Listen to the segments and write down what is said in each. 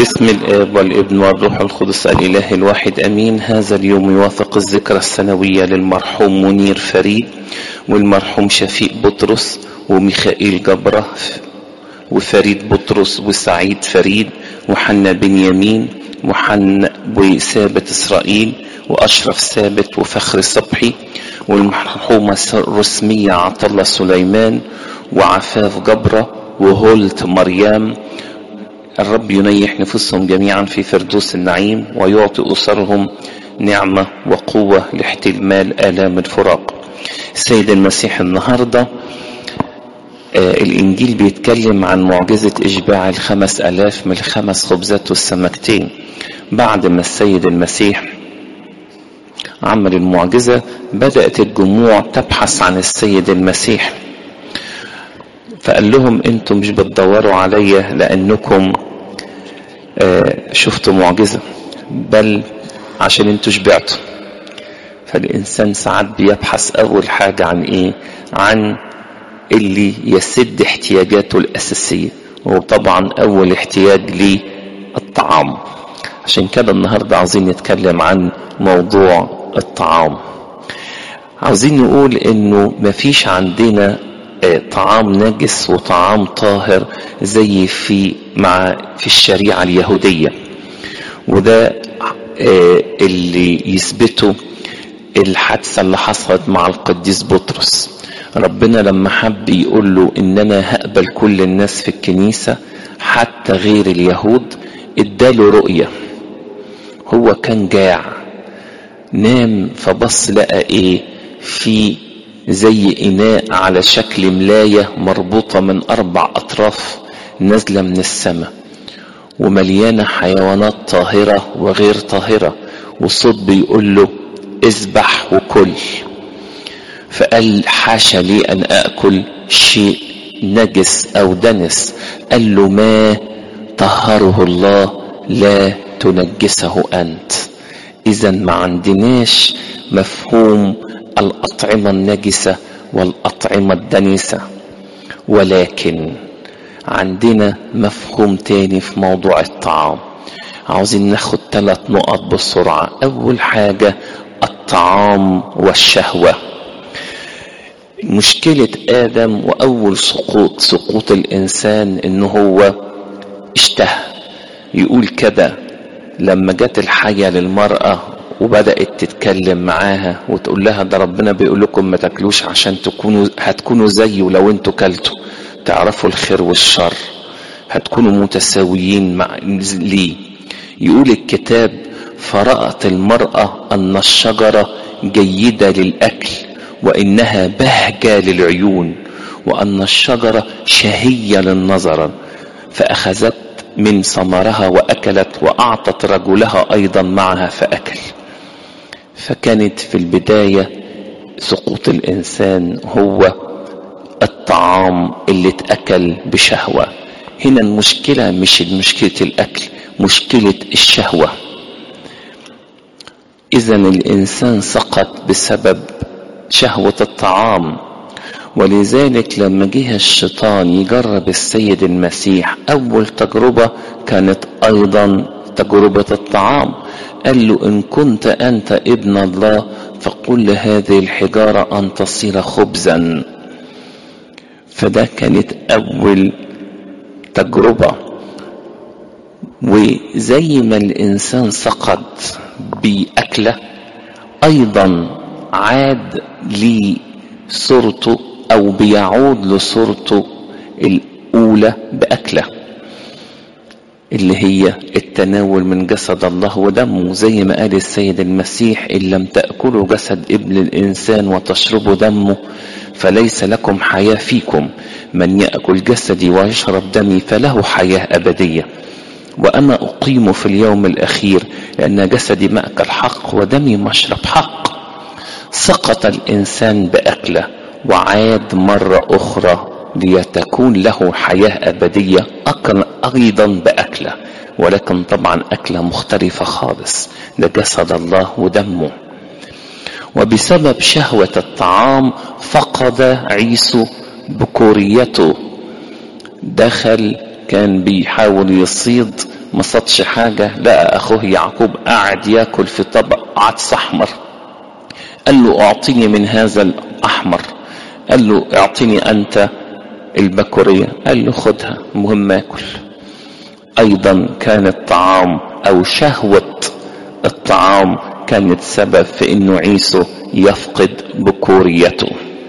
باسم الآب والابن والروح القدس الإله الواحد أمين هذا اليوم يوافق الذكرى السنوية للمرحوم منير فريد والمرحوم شفيق بطرس وميخائيل جبرة وفريد بطرس وسعيد فريد وحنا بنيامين وحنا وثابت إسرائيل وأشرف ثابت وفخر صبحي والمرحومة رسمية عطلة سليمان وعفاف جبرة وهولت مريم الرب ينيح نفوسهم جميعا في فردوس النعيم ويعطي أسرهم نعمة وقوة لاحتمال آلام الفراق السيد المسيح النهاردة آه الإنجيل بيتكلم عن معجزة إشباع الخمس ألاف من الخمس خبزات والسمكتين بعد ما السيد المسيح عمل المعجزة بدأت الجموع تبحث عن السيد المسيح فقال لهم انتم مش بتدوروا عليا لانكم آه شفتوا معجزة بل عشان انتوا شبعتوا فالانسان ساعات بيبحث اول حاجة عن ايه عن اللي يسد احتياجاته الاساسية وطبعا اول احتياج ليه الطعام عشان كده النهاردة عاوزين نتكلم عن موضوع الطعام عاوزين نقول انه مفيش عندنا طعام نجس وطعام طاهر زي في مع في الشريعة اليهودية وده اللي يثبته الحادثة اللي حصلت مع القديس بطرس ربنا لما حب يقول له ان انا هقبل كل الناس في الكنيسة حتى غير اليهود اداله رؤية هو كان جاع نام فبص لقى ايه في زي إناء على شكل ملاية مربوطة من أربع أطراف نازلة من السماء ومليانة حيوانات طاهرة وغير طاهرة وصوت بيقول له اذبح وكل فقال حاشا لي أن أكل شيء نجس أو دنس قال له ما طهره الله لا تنجسه أنت إذا ما عندناش مفهوم الأطعمة النجسة والأطعمة الدنيسة ولكن عندنا مفهوم تاني في موضوع الطعام عاوزين ناخد ثلاث نقط بسرعة أول حاجة الطعام والشهوة مشكلة آدم وأول سقوط سقوط الإنسان إن هو اشتهى يقول كده لما جت الحية للمرأة وبدأت تتكلم معاها وتقول لها ده ربنا بيقول لكم ما تاكلوش عشان تكونوا هتكونوا زيه لو انتوا كلتوا تعرفوا الخير والشر هتكونوا متساويين مع ليه يقول الكتاب فرأت المرأة أن الشجرة جيدة للأكل وإنها بهجة للعيون وأن الشجرة شهية للنظر فأخذت من ثمرها وأكلت وأعطت رجلها أيضا معها فأكل فكانت في البداية سقوط الإنسان هو الطعام اللي اتأكل بشهوة هنا المشكلة مش مشكلة الأكل مشكلة الشهوة إذا الإنسان سقط بسبب شهوة الطعام ولذلك لما جه الشيطان يجرب السيد المسيح أول تجربة كانت أيضا تجربة الطعام قال له إن كنت أنت ابن الله فقل لهذه الحجارة أن تصير خبزا فده كانت أول تجربة وزي ما الإنسان سقط بأكله أيضا عاد لصورته أو بيعود لصورته الأولى بأكله اللي هي التناول من جسد الله ودمه زي ما قال السيد المسيح إن لم تأكلوا جسد ابن الإنسان وتشربوا دمه فليس لكم حياة فيكم من يأكل جسدي ويشرب دمي فله حياة أبدية وأنا أقيم في اليوم الأخير لأن جسدي مأكل حق ودمي مشرب حق سقط الإنسان بأكله وعاد مرة أخرى ليتكون له حياة أبدية أيضا بأكله ولكن طبعا أكلة مختلفة خالص ده جسد الله ودمه وبسبب شهوة الطعام فقد عيسو بكوريته دخل كان بيحاول يصيد ما صدش حاجة لقى أخوه يعقوب قاعد ياكل في طبق عدس أحمر قال له أعطيني من هذا الأحمر قال له اعطيني أنت البكورية قال له خدها مهم أكل أيضا كان الطعام أو شهوة الطعام كانت سبب في أنه عيسو يفقد بكوريته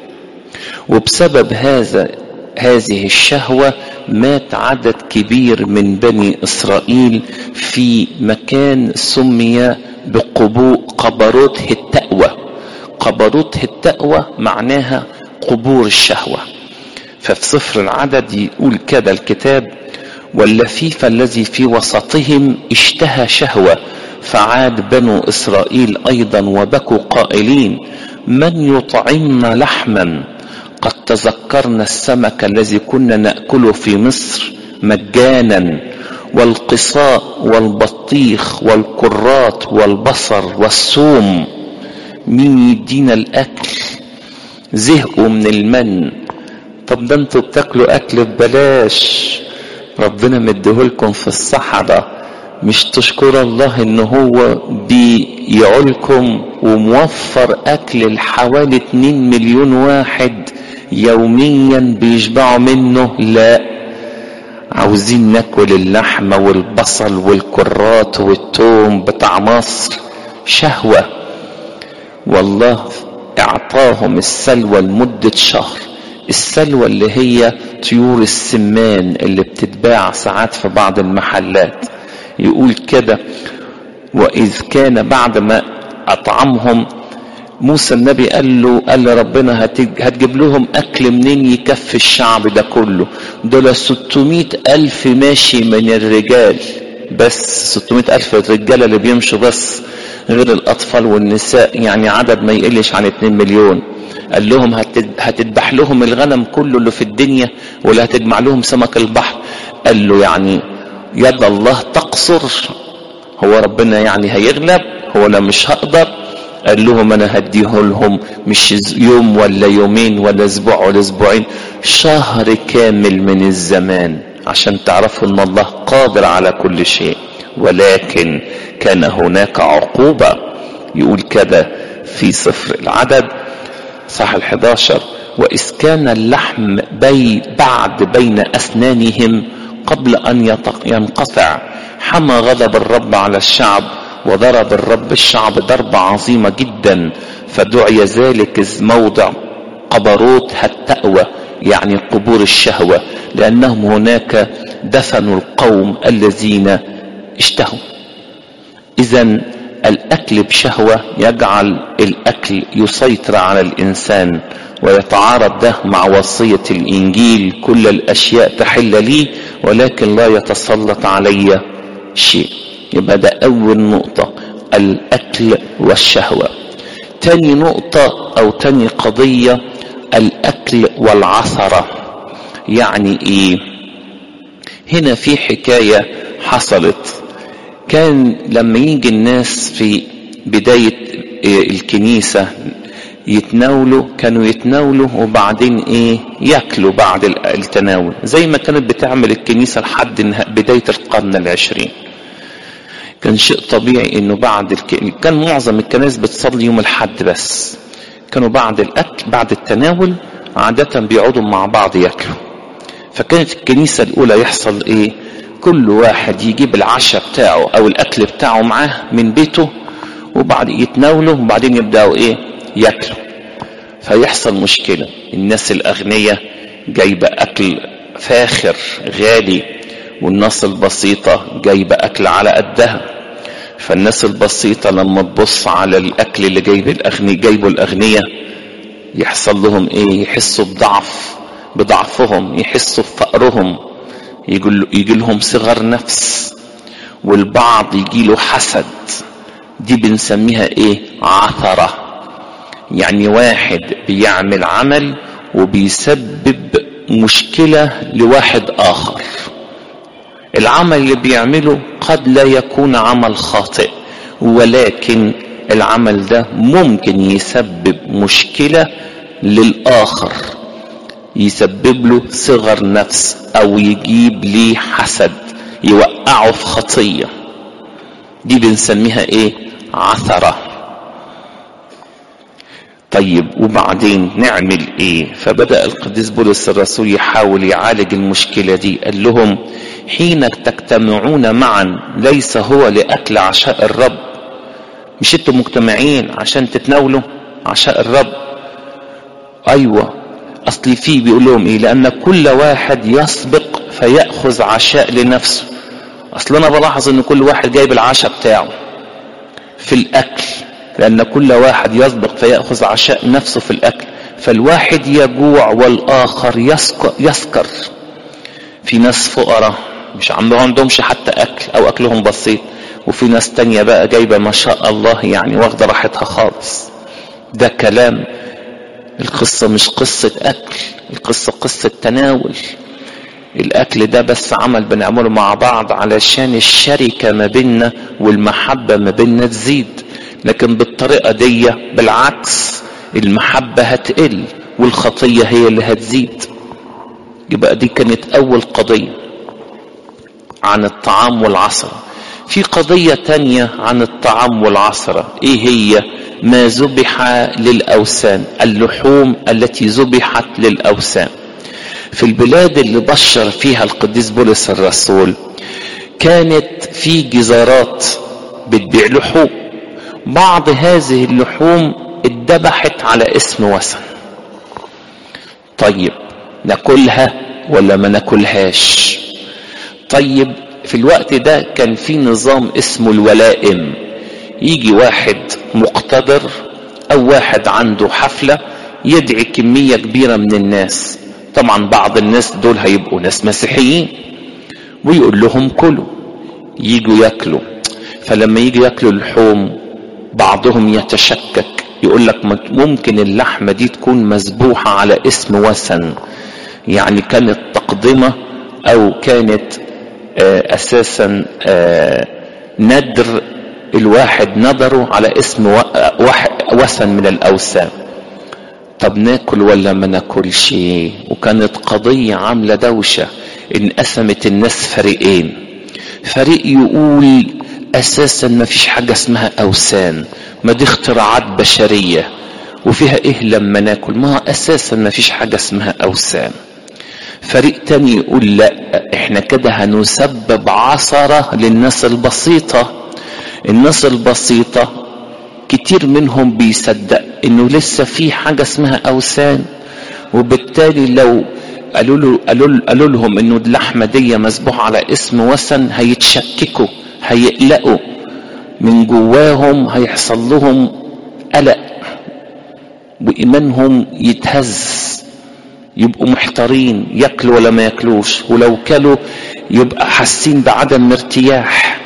وبسبب هذا هذه الشهوة مات عدد كبير من بني إسرائيل في مكان سمي بقبو قبروت التأوى قبروت التأوى معناها قبور الشهوة ففي سفر العدد يقول كده الكتاب واللفيف الذي في وسطهم اشتهى شهوة فعاد بنو إسرائيل أيضا وبكوا قائلين من يطعمنا لحما قد تذكرنا السمك الذي كنا ناكله في مصر مجانا والقصاء والبطيخ والكرات والبصر والثوم مين يدينا الاكل زهقوا من المن طب ده انتوا بتاكلوا اكل ببلاش ربنا مديهولكم في الصحراء مش تشكر الله ان هو بيعولكم وموفر اكل لحوالي 2 مليون واحد يوميا بيشبعوا منه لا عاوزين ناكل اللحمة والبصل والكرات والتوم بتاع مصر شهوة والله اعطاهم السلوى لمدة شهر السلوى اللي هي طيور السمان اللي بتتباع ساعات في بعض المحلات يقول كده وإذ كان بعد ما أطعمهم موسى النبي قال له قال له ربنا هتجيب لهم أكل منين يكفي الشعب ده كله دول 600 ألف ماشي من الرجال بس 600 ألف الرجالة اللي بيمشوا بس غير الأطفال والنساء يعني عدد ما يقلش عن 2 مليون قال لهم هتذبح لهم الغنم كله اللي في الدنيا ولا هتجمع لهم سمك البحر قال له يعني يد الله تقصر هو ربنا يعني هيغلب هو انا مش هقدر قال لهم انا هديه لهم مش يوم ولا يومين ولا اسبوع ولا اسبوعين شهر كامل من الزمان عشان تعرفوا ان الله قادر على كل شيء ولكن كان هناك عقوبة يقول كده في سفر العدد صح الحداشر وإذ كان اللحم بي بعد بين أسنانهم قبل أن ينقطع حمى غضب الرب على الشعب وضرب الرب الشعب ضربة عظيمة جدا فدعي ذلك موضع قبروت التأوى يعني قبور الشهوة لأنهم هناك دفنوا القوم الذين اشتهوا إذا الأكل بشهوة يجعل الأكل يسيطر على الإنسان ويتعارض ده مع وصية الإنجيل كل الأشياء تحل لي ولكن لا يتسلط علي شيء يبقى ده أول نقطة الأكل والشهوة تاني نقطة أو تاني قضية الأكل والعثرة يعني إيه هنا في حكاية حصلت كان لما يجي الناس في بداية الكنيسة يتناولوا كانوا يتناولوا وبعدين ايه ياكلوا بعد التناول زي ما كانت بتعمل الكنيسة لحد بداية القرن العشرين كان شيء طبيعي انه بعد الك... كان معظم الكنائس بتصلي يوم الحد بس كانوا بعد الاكل بعد التناول عادة بيقعدوا مع بعض ياكلوا فكانت الكنيسة الاولى يحصل ايه كل واحد يجيب العشاء بتاعه او الاكل بتاعه معاه من بيته وبعد يتناولوا وبعدين يبداوا ايه ياكلوا فيحصل مشكلة الناس الاغنياء جايبة اكل فاخر غالي والناس البسيطة جايبة أكل على قدها فالناس البسيطة لما تبص على الأكل اللي جايب الأغني جايبه الأغنياء يحصل لهم إيه يحسوا بضعف بضعفهم يحسوا بفقرهم يجي لهم صغر نفس والبعض يجي له حسد دي بنسميها ايه عثرة يعني واحد بيعمل عمل وبيسبب مشكلة لواحد آخر العمل اللي بيعمله قد لا يكون عمل خاطئ ولكن العمل ده ممكن يسبب مشكلة للآخر يسبب له صغر نفس أو يجيب ليه حسد يوقعه في خطية دي بنسميها ايه عثرة طيب وبعدين نعمل ايه فبدأ القديس بولس الرسول يحاول يعالج المشكلة دي قال لهم حين تجتمعون معا ليس هو لأكل عشاء الرب مش انتوا مجتمعين عشان تتناولوا عشاء الرب ايوه اصلي فيه بيقول لهم ايه لان كل واحد يسبق فيأخذ عشاء لنفسه اصل انا بلاحظ ان كل واحد جايب العشاء بتاعه في الاكل لان كل واحد يسبق فيأخذ عشاء نفسه في الاكل فالواحد يجوع والاخر يسكر, يسكر في ناس فقراء مش عندهمش حتى اكل او اكلهم بسيط وفي ناس تانية بقى جايبة ما شاء الله يعني واخدة راحتها خالص ده كلام القصة مش قصة أكل القصة قصة تناول الأكل ده بس عمل بنعمله مع بعض علشان الشركة ما بيننا والمحبة ما بيننا تزيد لكن بالطريقة دي بالعكس المحبة هتقل والخطية هي اللي هتزيد يبقى دي كانت أول قضية عن الطعام والعصر في قضية تانية عن الطعام والعصرة ايه هي ما ذبح للأوثان اللحوم التي ذبحت للأوثان في البلاد اللي بشر فيها القديس بولس الرسول كانت في جزارات بتبيع لحوم بعض هذه اللحوم اتذبحت على اسم وثن طيب ناكلها ولا ما ناكلهاش طيب في الوقت ده كان في نظام اسمه الولائم يجي واحد مقتدر او واحد عنده حفلة يدعي كمية كبيرة من الناس طبعا بعض الناس دول هيبقوا ناس مسيحيين ويقول لهم كلوا يجوا ياكلوا فلما يجوا ياكلوا اللحوم بعضهم يتشكك يقول لك ممكن اللحمة دي تكون مذبوحة على اسم وثن يعني كانت تقدمة او كانت اساسا ندر الواحد نظره على اسم وثن من الاوثان طب ناكل ولا ما ناكلش وكانت قضية عاملة دوشة انقسمت الناس فريقين فريق يقول اساسا ما فيش حاجة اسمها اوثان ما دي اختراعات بشرية وفيها ايه لما ناكل ما اساسا ما فيش حاجة اسمها اوثان فريق تاني يقول لا احنا كده هنسبب عثرة للناس البسيطة الناس البسيطة كتير منهم بيصدق انه لسه في حاجة اسمها اوثان وبالتالي لو قالوا له قالوا, قالوا لهم انه اللحمة دي مسبوحة على اسم وثن هيتشككوا هيقلقوا من جواهم هيحصل لهم قلق وايمانهم يتهز يبقوا محتارين ياكلوا ولا ما ياكلوش ولو كلوا يبقى حاسين بعدم ارتياح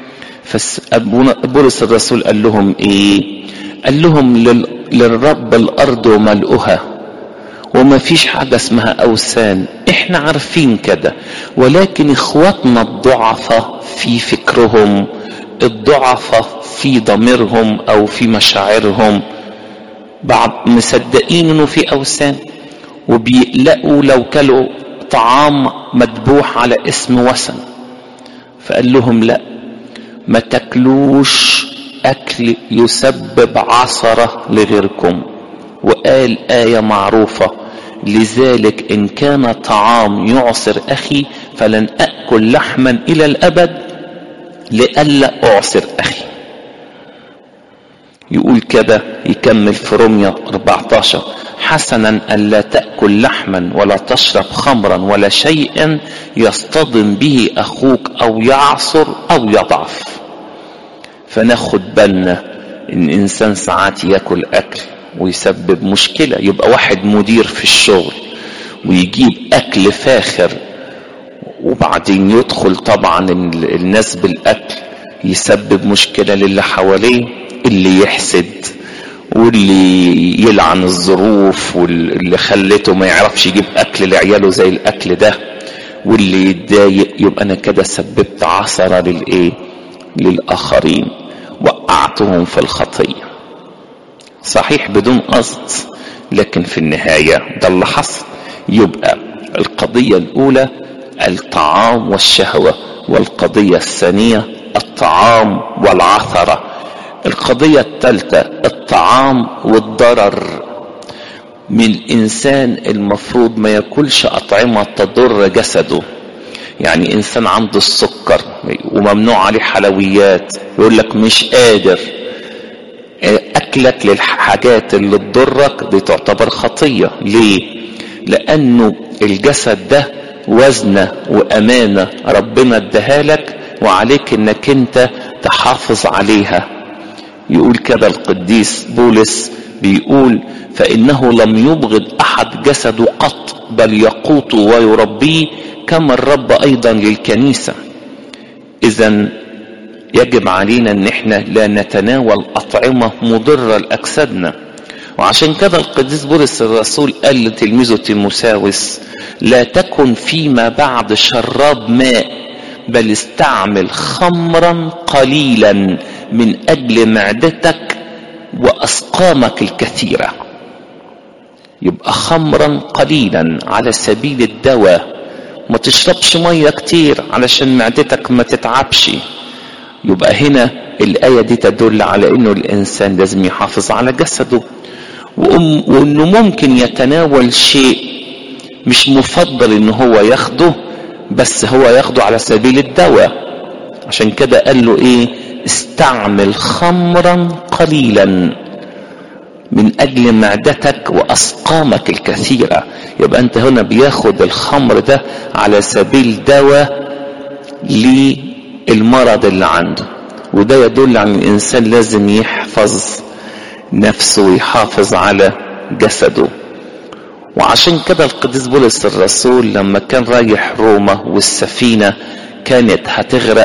فبولس الرسول قال لهم ايه قال لهم للرب الارض وملؤها وما فيش حاجة اسمها اوثان احنا عارفين كده ولكن اخواتنا الضعفة في فكرهم الضعفة في ضميرهم او في مشاعرهم بعض مصدقين انه في اوثان وبيقلقوا لو كلوا طعام مذبوح على اسم وثن فقال لهم لا ما تاكلوش اكل يسبب عثرة لغيركم وقال آية معروفة لذلك إن كان طعام يعصر أخي فلن أكل لحما إلى الأبد لئلا أعصر أخي يقول كده يكمل في روميا 14 حسنا ألا تأكل لحما ولا تشرب خمرا ولا شيئا يصطدم به أخوك أو يعصر أو يضعف فناخد بالنا إن إنسان ساعات ياكل أكل ويسبب مشكلة يبقى واحد مدير في الشغل ويجيب أكل فاخر وبعدين يدخل طبعا الناس بالأكل يسبب مشكلة للي حواليه اللي يحسد واللي يلعن الظروف واللي خلته ما يعرفش يجيب اكل لعياله زي الاكل ده واللي يتضايق يبقى انا كده سببت عثره للايه للاخرين وقعتهم في الخطيه صحيح بدون قصد لكن في النهايه ده اللي حصل يبقى القضيه الاولى الطعام والشهوه والقضية الثانية الطعام والعثرة القضية الثالثة الطعام والضرر من الإنسان المفروض ما ياكلش أطعمة تضر جسده يعني إنسان عنده السكر وممنوع عليه حلويات يقول لك مش قادر أكلك للحاجات اللي تضرك دي تعتبر خطية ليه؟ لأنه الجسد ده وزنة وأمانة ربنا اداها لك وعليك انك انت تحافظ عليها يقول كده القديس بولس بيقول فإنه لم يبغض أحد جسده قط بل يقوته ويربيه كما الرب أيضا للكنيسة إذا يجب علينا ان احنا لا نتناول اطعمه مضره لاجسادنا وعشان كده القديس بولس الرسول قال لتلميذه تيموساوس لا تكن فيما بعد شراب ماء بل استعمل خمرا قليلا من اجل معدتك واسقامك الكثيره يبقى خمرا قليلا على سبيل الدواء ما تشربش ميه كتير علشان معدتك ما تتعبش يبقى هنا الآية دي تدل على انه الانسان لازم يحافظ على جسده وانه ممكن يتناول شيء مش مفضل ان هو ياخده بس هو ياخده على سبيل الدواء عشان كده قال له ايه استعمل خمرا قليلا من اجل معدتك واسقامك الكثيره يبقى انت هنا بياخد الخمر ده على سبيل دواء للمرض اللي عنده وده يدل على الانسان لازم يحفظ نفسه ويحافظ على جسده وعشان كده القديس بولس الرسول لما كان رايح روما والسفينه كانت هتغرق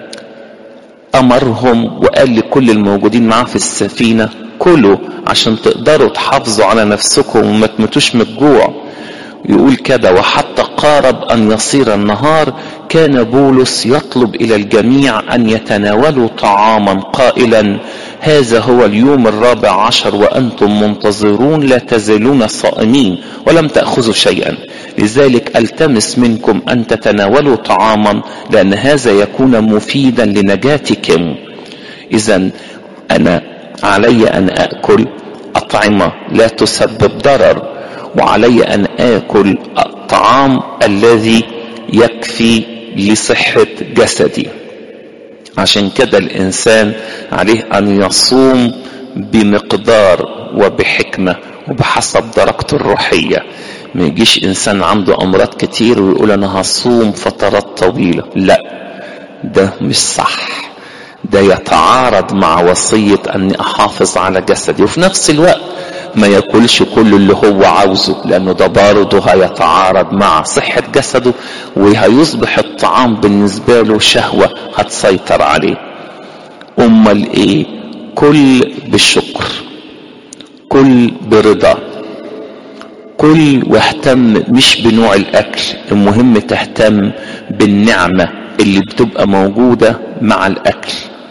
امرهم وقال لكل الموجودين معاه في السفينه كلوا عشان تقدروا تحافظوا على نفسكم وما تموتوش من الجوع يقول كده وحتى قارب ان يصير النهار كان بولس يطلب الى الجميع ان يتناولوا طعاما قائلا هذا هو اليوم الرابع عشر وانتم منتظرون لا تزالون صائمين ولم تاخذوا شيئا لذلك التمس منكم ان تتناولوا طعاما لان هذا يكون مفيدا لنجاتكم اذا انا علي ان اكل اطعمه لا تسبب ضرر وعلي ان اكل الطعام الذي يكفي لصحه جسدي عشان كده الانسان عليه ان يصوم بمقدار وبحكمه وبحسب درجته الروحيه ما يجيش انسان عنده امراض كتير ويقول انا هصوم فترات طويله لا ده مش صح ده يتعارض مع وصيه اني احافظ على جسدي وفي نفس الوقت ما ياكلش كل اللي هو عاوزه لانه ده برضه هيتعارض مع صحة جسده وهيصبح الطعام بالنسبة له شهوة هتسيطر عليه امال ايه كل بالشكر كل برضا كل واهتم مش بنوع الاكل المهم تهتم بالنعمة اللي بتبقى موجودة مع الاكل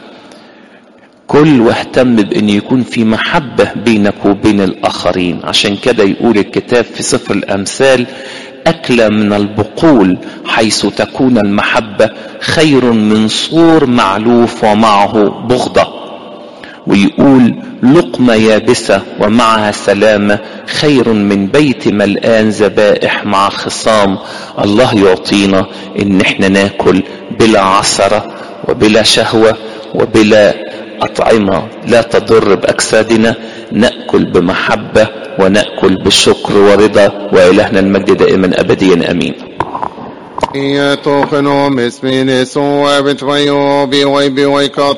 كل واهتم بان يكون في محبة بينك وبين الاخرين عشان كده يقول الكتاب في سفر الامثال اكل من البقول حيث تكون المحبة خير من صور معلوف ومعه بغضة ويقول لقمة يابسة ومعها سلامة خير من بيت ملآن ذبائح مع خصام الله يعطينا ان احنا ناكل بلا عثرة وبلا شهوة وبلا أطعمة لا تضر بأجسادنا نأكل بمحبة ونأكل بالشكر ورضا وإلهنا المجد دائما أبديا أمين يتوخنو مسمين سوى بتغيو بيوي بيوي